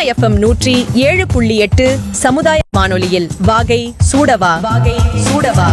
FM நூற்றி ஏழு புள்ளி எட்டு சமுதாய வானொலியில் வாகை சூடவா வாகை சூடவா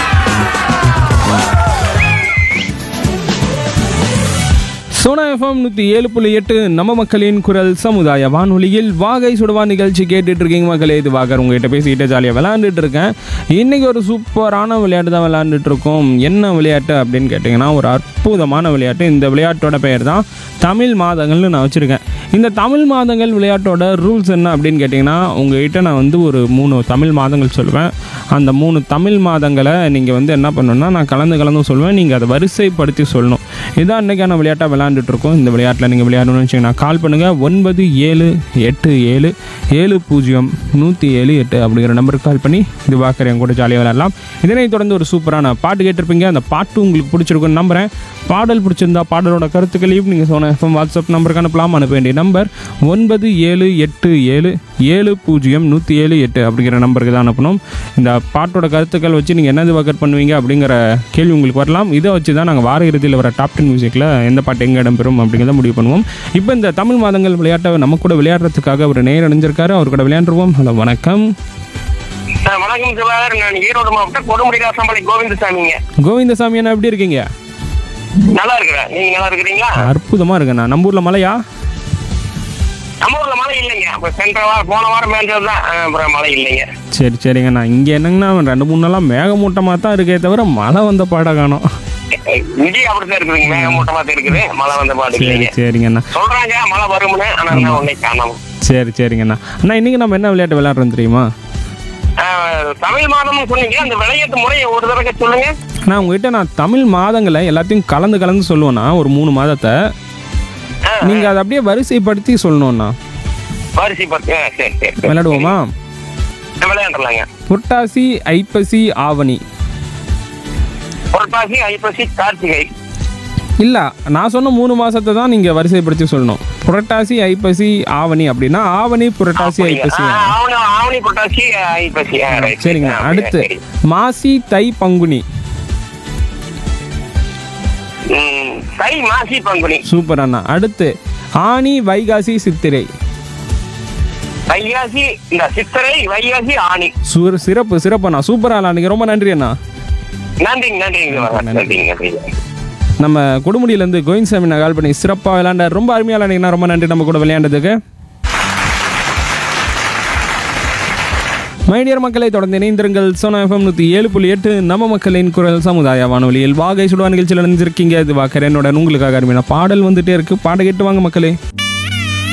சோனா எஃப்எம் நூற்றி ஏழு புள்ளி எட்டு நம்ம மக்களின் குரல் சமுதாய வானொலியில் வாகை சுடுவா நிகழ்ச்சி கேட்டுட்டு இருக்கீங்க மக்களே இது வாகர் உங்ககிட்ட பேசிக்கிட்டே ஜாலியாக விளாண்டுட்டு இருக்கேன் இன்னைக்கு ஒரு சூப்பரான விளையாட்டு தான் விளையாண்டுட்டு இருக்கோம் என்ன விளையாட்டு அப்படின்னு கேட்டிங்கன்னா ஒரு அற்புதமான விளையாட்டு இந்த விளையாட்டோட பெயர் தான் தமிழ் மாதங்கள்னு நான் வச்சுருக்கேன் இந்த தமிழ் மாதங்கள் விளையாட்டோட ரூல்ஸ் என்ன அப்படின்னு கேட்டிங்கன்னா உங்ககிட்ட நான் வந்து ஒரு மூணு தமிழ் மாதங்கள் சொல்லுவேன் அந்த மூணு தமிழ் மாதங்களை நீங்கள் வந்து என்ன பண்ணணும்னா நான் கலந்து கலந்து சொல்லுவேன் நீங்கள் அதை வரிசைப்படுத்தி சொல்லணும் இதான் அன்றைக்கான விளையாட்டாக விளையாண்டுட்டு இருக்கோம் இந்த விளையாட்டில் நீங்கள் விளையாடணும்னு வச்சிங்கன்னா கால் பண்ணுங்கள் ஒன்பது ஏழு எட்டு ஏழு ஏழு பூஜ்ஜியம் நூற்றி ஏழு எட்டு அப்படிங்கிற நம்பருக்கு கால் பண்ணி இது பார்க்குற என் கூட ஜாலியாக விளையாடலாம் இதனை தொடர்ந்து ஒரு சூப்பரான பாட்டு கேட்டிருப்பீங்க அந்த பாட்டு உங்களுக்கு பிடிச்சிருக்குன்னு நம்புகிறேன் பாடல் பிடிச்சிருந்தா பாடலோட கருத்துக்களையும் நீங்கள் சொன்ன எஃப்எம் வாட்ஸ்அப் நம்பருக்கு அனுப்பலாம் அனுப்ப வேண்டிய நம்பர் ஒன்பது ஏழு எட்டு ஏழு ஏழு பூஜ்ஜியம் நூற்றி ஏழு எட்டு அப்படிங்கிற நம்பருக்கு தான் அனுப்பணும் இந்த பாட்டோட கருத்துக்கள் வச்சு நீங்கள் என்னது வகர் பண்ணுவீங்க அப்படிங்கிற கேள்வி உங்களுக்கு வரலாம் இதை வச்சு தான் நாங்கள் வார இறுதியில் வர டாப் டென் மியூசிக்கில் எந்த பாட்டு எங்கே இடம்பெறும் அப்படிங்கிறத முடிவு பண்ணுவோம் இப்போ இந்த தமிழ் மாதங்கள் விளையாட்டை நம்ம கூட விளையாடுறதுக்காக ஒரு நேர் அணிஞ்சிருக்காரு அவர் கூட விளையாண்டுருவோம் ஹலோ வணக்கம் சார் வணக்கம் சிவாகர் நான் ஈரோடு மாவட்டம் கொடுமுடி ராசம்பாளை கோவிந்தசாமிங்க கோவிந்தசாமி அண்ணா எப்படி இருக்கீங்க நல்லா இருக்கிறேன் நீங்க நல்லா இருக்கிறீங்களா அற்புதமாக இருக்குண்ணா நம்ம ஊரில் மலையா நம்ம ஊர்ல மழை இல்லைங்க அப்ப சென்ற வாரம் போன வாரம் மேஞ்சது தான் அப்புறம் மழை இல்லைங்க சரி சரிங்கண்ணா இங்கே என்னங்கண்ணா ரெண்டு மூணு நாளாக மேகமூட்டமாக தான் இருக்கே தவிர மழை வந்த பாட காணோம் இங்கேயும் அப்படித்தான் இருக்குதுங்க மேகமூட்டமா தான் இருக்குது மழை வந்த பாடு சரி இல்லைங்க சரிங்கண்ணா சொல்றாங்க மழை வரும்னு ஆனா நான் உன்னை காணோம் சரி சரிங்கண்ணா அண்ணா இன்னைக்கு நம்ம என்ன விளையாட்டு விளையாடுறோம் தெரியுமா ஆஹ், தமிழ் மாதம்னு சொன்னீங்க அந்த விளையாட்டு முறையை ஒரு தடவை சொல்லுங்க நான் உங்ககிட்ட நான் தமிழ் மாதங்களை எல்லாத்தையும் கலந்து கலந்து சொல்லுவேண்ணா ஒரு மூணு மாதத்தை ஆஹ், நீங்கள் அதை அப்படியே வரிசைப்படுத்தி சொல்லணும்ண்ணா வரிசை பத்து ஆஹ், சரி சரி சரி. விளையாடுவோமா விளையாண்டுலாங்க புரட்டாசி ஐப்பசி ஆவணி புரட்டாசி ஐப்பசி கார்த்திகை இல்லை நான் சொன்ன மூணு மாதத்தை தான் நீங்கள் வரிசைப்படுத்தி சொல்லணும் புரட்டாசி ஐப்பசி ஆவணி அப்படின்னா ஆவணி புரட்டாசி ஐப்பசி ஆஹ், ஆவணி ஆவணி புரட்டாசி ஐப்பசி ஆஹ், right, சரிங்க right. ஆஹ், அடுத்து சரி. மாசி தை பங்குனி ம், தை மாசி பங்குனி சூப்பர் அண்ணா அடுத்து ஆனி வைகாசி சித்திரை வைகாசி இந்த சித்திரை வைகாசி ஆணி சூர் சிறப்பு சிறப்பு அண்ணா சூப்பரா அண்ணா நீங்கள் ரொம்ப நன்றி அண்ணா நன்றிங்க நன்றிங்க நன்றிங்க நன்றிங்க நம்ம கொடுமுடியிலேருந்து கோவிந்த் நான் கால் பண்ணி சிறப்பாக விளையாண்ட ரொம்ப அருமையாக விளையாண்டிங்கன்னா ரொம்ப நன்றி நம்ம கூட விளையாண்டதுக்கு மைடியர் மக்களை தொடர்ந்து இணைந்திருங்கள் சோனா எஃப்எம் நூற்றி ஏழு புள்ளி எட்டு நம்ம மக்களின் குரல் சமுதாய வானொலியில் வாகை சுடுவா நிகழ்ச்சியில் நினைஞ்சிருக்கீங்க இது வாக்கர் என்னோட உங்களுக்காக அருமையான பாடல் வந்துட்டே இருக்கு பாட கேட்டு வாங்க மக்களே